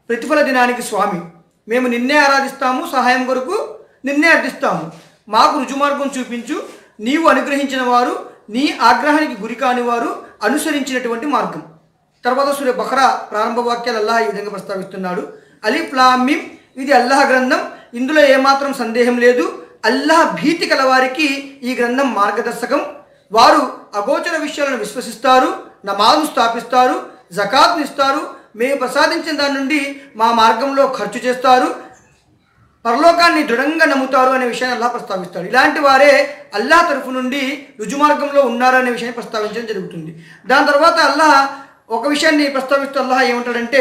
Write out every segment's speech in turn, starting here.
ప్రతిఫల దినానికి స్వామి మేము నిన్నే ఆరాధిస్తాము సహాయం కొరకు నిన్నే అర్థిస్తాము మాకు రుజుమార్గం చూపించు నీవు అనుగ్రహించిన వారు నీ ఆగ్రహానికి గురి కాని వారు అనుసరించినటువంటి మార్గం తర్వాత సూర్య బహ్రా ప్రారంభ వాక్యాలు అల్లాహ్ ఈ విధంగా ప్రస్తావిస్తున్నాడు అలిఫ్ లామ్ మిమ్ ఇది అల్లాహ్ గ్రంథం ఇందులో ఏమాత్రం సందేహం లేదు అల్లాహ్ భీతి కలవారికి ఈ గ్రంథం మార్గదర్శకం వారు అగోచర విషయాలను విశ్వసిస్తారు నమాజు స్థాపిస్తారు జకాత్ని ఇస్తారు మేము ప్రసాదించిన దాని నుండి మా మార్గంలో ఖర్చు చేస్తారు పరలోకాన్ని దృఢంగా నమ్ముతారు అనే విషయాన్ని అల్లాహ్ ప్రస్తావిస్తాడు ఇలాంటి వారే అల్లాహ్ తరఫు నుండి రుజుమార్గంలో ఉన్నారు అనే విషయాన్ని ప్రస్తావించడం జరుగుతుంది దాని తర్వాత అల్లాహ్ ఒక విషయాన్ని ప్రస్తావిస్తూ అల్లాహ్ ఏమంటాడంటే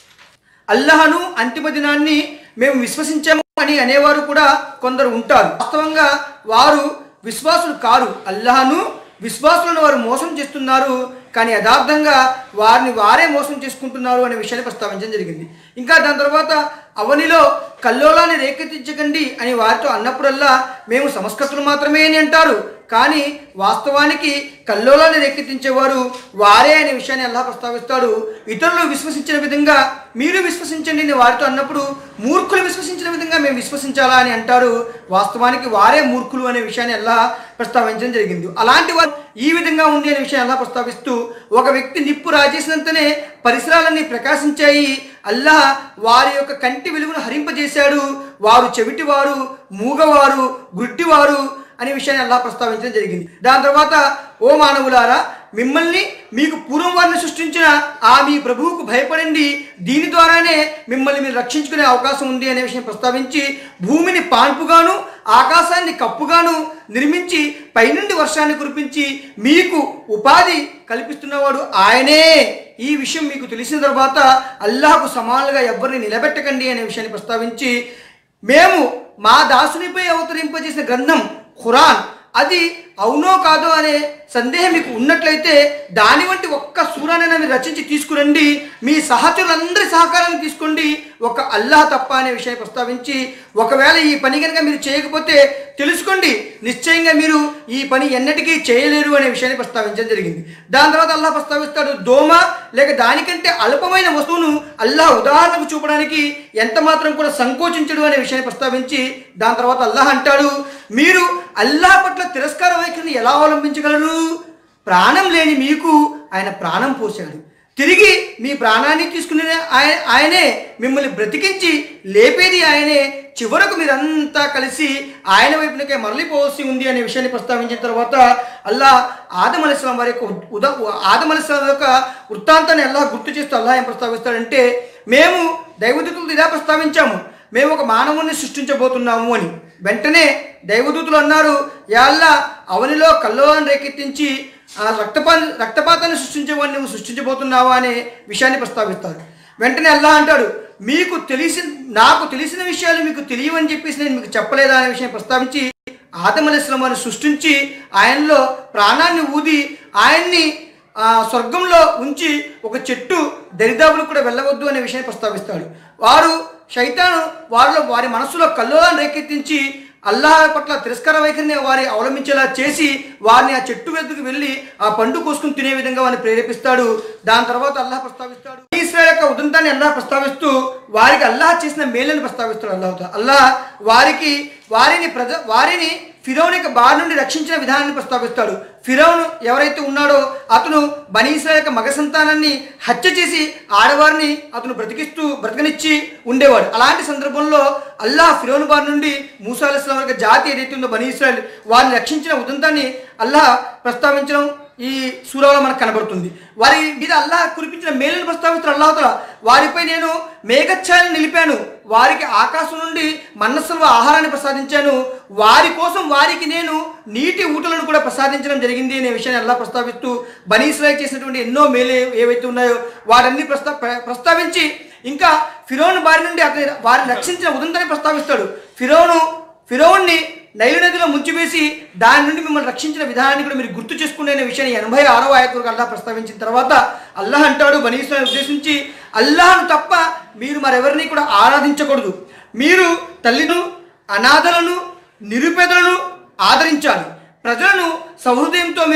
అల్లాహను అంతిమ దినాన్ని మేము విశ్వసించాము అని అనేవారు కూడా కొందరు ఉంటారు వాస్తవంగా వారు విశ్వాసులు కారు అల్లాహను విశ్వాసులను వారు మోసం చేస్తున్నారు కానీ యథార్థంగా వారిని వారే మోసం చేసుకుంటున్నారు అనే విషయాన్ని ప్రస్తావించడం జరిగింది ఇంకా దాని తర్వాత అవనిలో కల్లోలాన్ని రేకెత్తించకండి అని వారితో అన్నప్పుడల్లా మేము సంస్కృతులు మాత్రమే అని అంటారు కానీ వాస్తవానికి కల్లోలాన్ని రేకెత్తించేవారు వారే అనే విషయాన్ని అల్లా ప్రస్తావిస్తాడు ఇతరులు విశ్వసించిన విధంగా మీరు విశ్వసించండి అని వారితో అన్నప్పుడు మూర్ఖులు విశ్వసించిన విధంగా మేము విశ్వసించాలా అని అంటారు వాస్తవానికి వారే మూర్ఖులు అనే విషయాన్ని అల్లా ప్రస్తావించడం జరిగింది అలాంటి వారు ఈ విధంగా ఉంది అనే విషయాన్ని అల్లా ప్రస్తావిస్తూ ఒక వ్యక్తి నిప్పు రాజేసినంతనే పరిసరాలన్నీ ప్రకాశించాయి అల్లాహ్ వారి యొక్క కంటి వెలుగును హరింపజేశాడు వారు చెవిటివారు మూగవారు గుడ్డివారు అనే విషయాన్ని అల్లా ప్రస్తావించడం జరిగింది దాని తర్వాత ఓ మానవులారా మిమ్మల్ని మీకు పూర్వం వారిని సృష్టించిన ఆ మీ ప్రభువుకు భయపడండి దీని ద్వారానే మిమ్మల్ని మీరు రక్షించుకునే అవకాశం ఉంది అనే విషయం ప్రస్తావించి భూమిని పాన్పుగాను ఆకాశాన్ని కప్పుగాను నిర్మించి పైనుండి వర్షాన్ని కురిపించి మీకు ఉపాధి కల్పిస్తున్నవాడు ఆయనే ఈ విషయం మీకు తెలిసిన తర్వాత అల్లాహకు సమానులుగా ఎవరిని నిలబెట్టకండి అనే విషయాన్ని ప్రస్తావించి మేము మా దాసునిపై అవతరింపజేసిన గ్రంథం ఖురాన్ అది అవునో కాదో అనే సందేహం మీకు ఉన్నట్లయితే దాని వంటి ఒక్క సూరానైనా మీరు రచించి తీసుకురండి మీ సహచరులందరి సహకారాన్ని తీసుకోండి ఒక అల్లాహ్ తప్ప అనే విషయాన్ని ప్రస్తావించి ఒకవేళ ఈ పని కనుక మీరు చేయకపోతే తెలుసుకోండి నిశ్చయంగా మీరు ఈ పని ఎన్నటికీ చేయలేరు అనే విషయాన్ని ప్రస్తావించడం జరిగింది దాని తర్వాత అల్లాహ్ ప్రస్తావిస్తాడు దోమ లేక దానికంటే అల్పమైన వస్తువును అల్లాహ్ ఉదాహరణకు చూపడానికి ఎంత మాత్రం కూడా సంకోచించడు అనే విషయాన్ని ప్రస్తావించి దాని తర్వాత అల్లాహ్ అంటాడు మీరు అల్లాహ్ పట్ల తిరస్కార వైఖరిని ఎలా అవలంబించగలరు ప్రాణం లేని మీకు ఆయన ప్రాణం పోశాడు తిరిగి మీ ప్రాణాన్ని తీసుకునే ఆయన ఆయనే మిమ్మల్ని బ్రతికించి లేపేది ఆయనే చివరకు మీరంతా కలిసి ఆయన వైపునకే మరలిపోవలసి ఉంది అనే విషయాన్ని ప్రస్తావించిన తర్వాత అల్లా ఆదం అలీస్లాం వారి యొక్క ఉదా ఆదం అలీస్లాం యొక్క వృత్తాంతాన్ని అల్లా గుర్తు చేస్తూ అల్లా ఏం ప్రస్తావిస్తాడంటే మేము దైవదూతులు ఇలా ప్రస్తావించాము మేము ఒక మానవుని సృష్టించబోతున్నాము అని వెంటనే దైవదూతులు అన్నారు యాల్లా అవనిలో కల్లోలను రేకెత్తించి ఆ రక్తపా రక్తపాతాన్ని సృష్టించేవాడిని నువ్వు సృష్టించబోతున్నావా అనే విషయాన్ని ప్రస్తావిస్తారు వెంటనే అల్లా అంటాడు మీకు తెలిసి నాకు తెలిసిన విషయాలు మీకు తెలియవని చెప్పేసి నేను మీకు చెప్పలేదా అనే విషయం ప్రస్తావించి ఆదమలిస్లమాన్ని సృష్టించి ఆయనలో ప్రాణాన్ని ఊది ఆయన్ని ఆ స్వర్గంలో ఉంచి ఒక చెట్టు దరిదాపులు కూడా వెళ్ళవద్దు అనే విషయాన్ని ప్రస్తావిస్తాడు వారు శైతాను వారిలో వారి మనసులో కల్లోలాన్ని రేకెత్తించి అల్లాహ్ పట్ల తిరస్కార వైఖరిని వారి అవలంబించేలా చేసి వారిని ఆ చెట్టు వెతుకు వెళ్ళి ఆ పండు కోసుకుని తినే విధంగా వారిని ప్రేరేపిస్తాడు దాని తర్వాత అల్లాహ్ ప్రస్తావిస్తాడు ఇస్రాయల్ యొక్క ఉదంతాన్ని అల్లాహ్ ప్రస్తావిస్తూ వారికి అల్లాహ్ చేసిన మేలుని ప్రస్తావిస్తాడు అల్లాహ్ అల్లాహ్ వారికి వారిని ప్రజ వారిని ఫిరౌన్ యొక్క బారి నుండి రక్షించిన విధానాన్ని ప్రస్తావిస్తాడు ఫిరౌన్ ఎవరైతే ఉన్నాడో అతను బనీసా యొక్క మగ సంతానాన్ని హత్య చేసి ఆడవారిని అతను బ్రతికిస్తూ బ్రతకనిచ్చి ఉండేవాడు అలాంటి సందర్భంలో అల్లాహ్ ఫిరౌన్ బారి నుండి మూసా అలీస్లాం యొక్క జాతి ఏదైతే ఉందో బనీ ఇస్రాయల్ వారిని రక్షించిన ఉదంతాన్ని అల్లాహ్ ప్రస్తావించడం ఈ సూరాలో మనకు కనబడుతుంది వారి మీద అల్లాహ్ కురిపించిన మేలును ప్రస్తావిస్తున్న అల్లాహతల వారిపై నేను మేఘఛాయను నిలిపాను వారికి ఆకాశం నుండి మన్నసల్వ ఆహారాన్ని ప్రసాదించాను వారి కోసం వారికి నేను నీటి ఊటలను కూడా ప్రసాదించడం జరిగింది అనే విషయాన్ని అల్లా ప్రస్తావిస్తూ బనీస్రాయ్ చేసినటువంటి ఎన్నో మేలు ఏవైతే ఉన్నాయో వారన్నీ ప్రస్తా ప్ర- ప్రస్తావించి ఇంకా ఫిరోను బారి నుండి అతని వారిని రక్షించిన ఉదంతాన్ని ప్రస్తావిస్తాడు ఫిరోను ఫిరోన్ని నైలు నదిలో ముంచివేసి దాని నుండి మిమ్మల్ని రక్షించిన విధానాన్ని కూడా మీరు గుర్తు చేసుకునే అనే విషయాన్ని ఎనభై ఆరో ఆయకులకు అల్లాహ్ ప్రస్తావించిన తర్వాత అల్లాహ్ అంటాడు బనీస్వామి ఉద్దేశించి అల్లాహ్ను తప్ప మీరు మరెవరిని కూడా ఆరాధించకూడదు మీరు తల్లిను అనాథలను నిరుపేదలను ఆదరించాలి ప్రజలను సహృదయంతో మీరు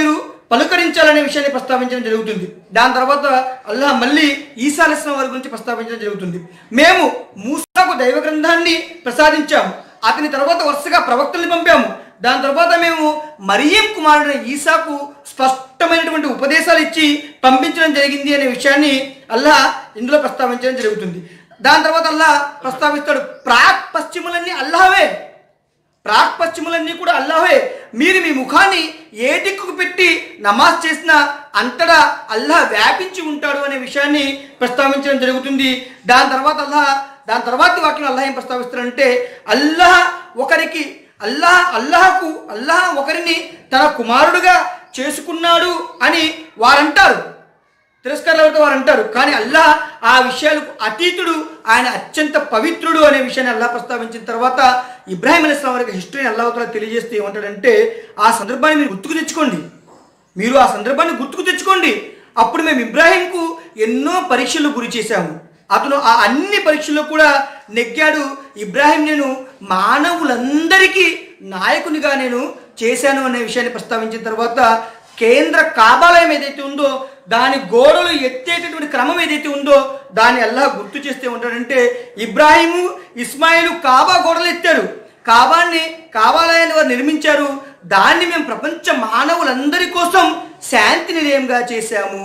పలుకరించాలనే విషయాన్ని ప్రస్తావించడం జరుగుతుంది దాని తర్వాత అల్లాహ్ మళ్ళీ ఈసా అలైహిస్సలాం వారి గురించి ప్రస్తావించడం జరుగుతుంది మేము మూసాకు దైవ గ్రంథాన్ని ప్రసాదించాము అతని తర్వాత వరుసగా ప్రవక్తల్ని పంపాము దాని తర్వాత మేము మరియం కుమారుడైన ఈసాకు స్పష్టమైనటువంటి ఉపదేశాలు ఇచ్చి పంపించడం జరిగింది అనే విషయాన్ని అల్లాహ్ ఇందులో ప్రస్తావించడం జరుగుతుంది దాని తర్వాత అల్లాహ్ ప్రస్తావిస్తాడు ప్రాక్ పశ్చిమలన్నీ అల్లాహవే ప్రాక్ పశ్చిమలన్నీ కూడా అల్లాహే మీరు మీ ముఖాన్ని ఏ దిక్కుకు పెట్టి నమాజ్ చేసినా అంతటా అల్లాహ్ వ్యాపించి ఉంటాడు అనే విషయాన్ని ప్రస్తావించడం జరుగుతుంది దాని తర్వాత అల్లాహ్ దాని తర్వాత వాక్యం అల్లాహ్ ఏం ప్రస్తావిస్తారంటే అల్లాహ్ ఒకరికి అల్లాహ్ అల్లాహకు అల్లాహ్ ఒకరిని తన కుమారుడుగా చేసుకున్నాడు అని వారంటారు తిరస్కారాలతో వారు అంటారు కానీ అల్లాహ్ ఆ విషయాలకు అతీతుడు ఆయన అత్యంత పవిత్రుడు అనే విషయాన్ని అల్లాహ్ ప్రస్తావించిన తర్వాత ఇబ్రాహిం అలీస్లాం వారికి హిస్టరీని అల్లాహతల తెలియజేస్తే ఏమంటాడంటే ఆ సందర్భాన్ని మీరు గుర్తుకు తెచ్చుకోండి మీరు ఆ సందర్భాన్ని గుర్తుకు తెచ్చుకోండి అప్పుడు మేము ఇబ్రాహీంకు ఎన్నో పరీక్షలు గురి చేశాము అతను ఆ అన్ని పరీక్షల్లో కూడా నెగ్గాడు ఇబ్రాహీం నేను మానవులందరికీ నాయకునిగా నేను చేశాను అనే విషయాన్ని ప్రస్తావించిన తర్వాత కేంద్ర కాబాలయం ఏదైతే ఉందో దాని గోడలు ఎత్తేటటువంటి క్రమం ఏదైతే ఉందో దాన్ని అల్లాహ్ గుర్తు చేస్తే ఉంటాడంటే ఇబ్రాహీము ఇస్మాయిలు కాబా గోడలు ఎత్తారు కాబాన్ని కాబాలయాన్ని వారు నిర్మించారు దాన్ని మేము ప్రపంచ మానవులందరి కోసం శాంతి నిలయంగా చేశాము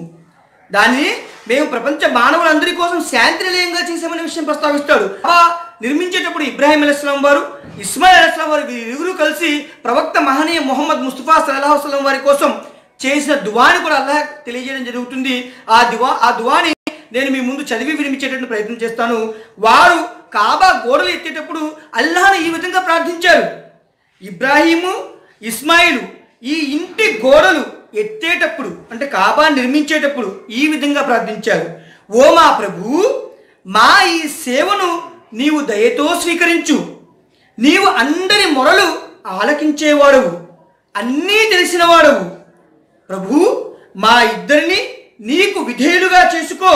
దాన్ని మేము ప్రపంచ మానవులందరి కోసం శాంతి నిలయంగా చేశామనే విషయం ప్రస్తావిస్తాడు ఆ నిర్మించేటప్పుడు ఇబ్రాహిం అలైస్లాం వారు ఇస్మాయిల్ అలైస్లాం వారు వీరిరువురు కలిసి ప్రవక్త మహనీయ మొహమ్మద్ ముస్తఫా సల్లాహు వసల్లం వారి కోసం చేసిన దువాని కూడా అల్లాహ్ తెలియజేయడం జరుగుతుంది ఆ దువా ఆ దువాని నేను మీ ముందు చదివి వినిపించేటట్టు ప్రయత్నం చేస్తాను వారు కాబా గోడలు ఎత్తేటప్పుడు అల్లాహ్ను ఈ విధంగా ప్రార్థించారు ఇబ్రాహీము ఇస్మాయిలు ఈ ఇంటి గోడలు ఎత్తేటప్పుడు అంటే కాబా నిర్మించేటప్పుడు ఈ విధంగా ప్రార్థించారు ఓ మా ప్రభు మా ఈ సేవను నీవు దయతో స్వీకరించు నీవు అందరి మొరలు ఆలకించేవాడవు అన్నీ తెలిసినవాడవు ప్రభు మా ఇద్దరిని నీకు విధేయులుగా చేసుకో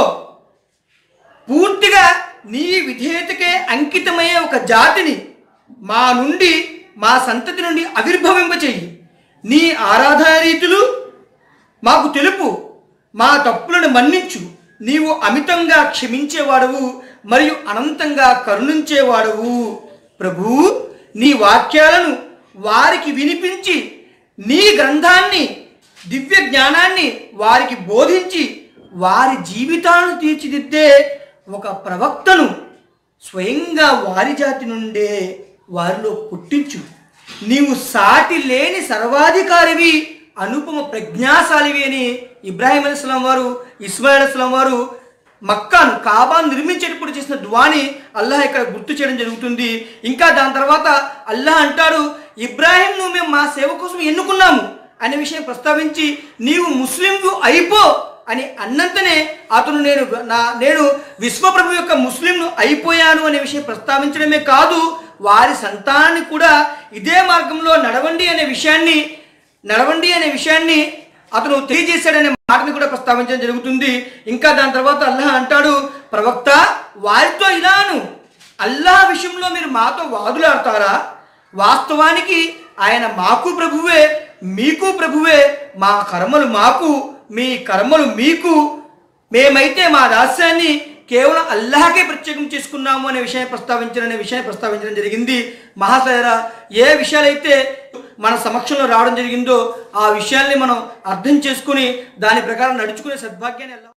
పూర్తిగా నీ విధేయతకే అంకితమయ్యే ఒక జాతిని మా నుండి మా సంతతి నుండి ఆవిర్భవింపచేయి నీ ఆరాధన రీతులు మాకు తెలుపు మా తప్పులను మన్నించు నీవు అమితంగా క్షమించేవాడవు మరియు అనంతంగా కరుణించేవాడవు ప్రభు నీ వాక్యాలను వారికి వినిపించి నీ గ్రంథాన్ని దివ్య జ్ఞానాన్ని వారికి బోధించి వారి జీవితాలను తీర్చిదిద్దే ఒక ప్రవక్తను స్వయంగా వారి జాతి నుండే వారిలో పుట్టించు నీవు సాటి లేని సర్వాధికారివి అనుపమ ప్రజ్ఞాశాలివి అని ఇబ్రాహిం అలీస్లాం వారు ఇస్మాయిల్ అస్లాం వారు మక్కాను కాబాను నిర్మించేటప్పుడు చేసిన దువాని అల్లాహ్ ఇక్కడ గుర్తు చేయడం జరుగుతుంది ఇంకా దాని తర్వాత అల్లాహ్ అంటాడు ఇబ్రాహింను మేము మా సేవ కోసం ఎన్నుకున్నాము అనే విషయం ప్రస్తావించి నీవు ముస్లింలు అయిపో అని అన్నంతనే అతను నేను నా నేను విశ్వప్రభు యొక్క ముస్లింను అయిపోయాను అనే విషయం ప్రస్తావించడమే కాదు వారి సంతానాన్ని కూడా ఇదే మార్గంలో నడవండి అనే విషయాన్ని నడవండి అనే విషయాన్ని అతను తెలియజేశాడనే మాటని కూడా ప్రస్తావించడం జరుగుతుంది ఇంకా దాని తర్వాత అల్లాహ్ అంటాడు ప్రవక్త వారితో ఇలాను అల్లాహ్ విషయంలో మీరు మాతో వాదులాడతారా వాస్తవానికి ఆయన మాకు ప్రభువే మీకు ప్రభువే మా కర్మలు మాకు మీ కర్మలు మీకు మేమైతే మా దాస్యాన్ని కేవలం అల్లాహకే ప్రత్యేకం చేసుకున్నాము అనే విషయాన్ని ప్రస్తావించడం అనే విషయాన్ని ప్రస్తావించడం జరిగింది మహాశయరా ఏ విషయాలైతే మన సమక్షంలో రావడం జరిగిందో ఆ విషయాల్ని మనం అర్థం చేసుకుని దాని ప్రకారం నడుచుకునే సద్భాగ్యాన్ని అల్లాహ్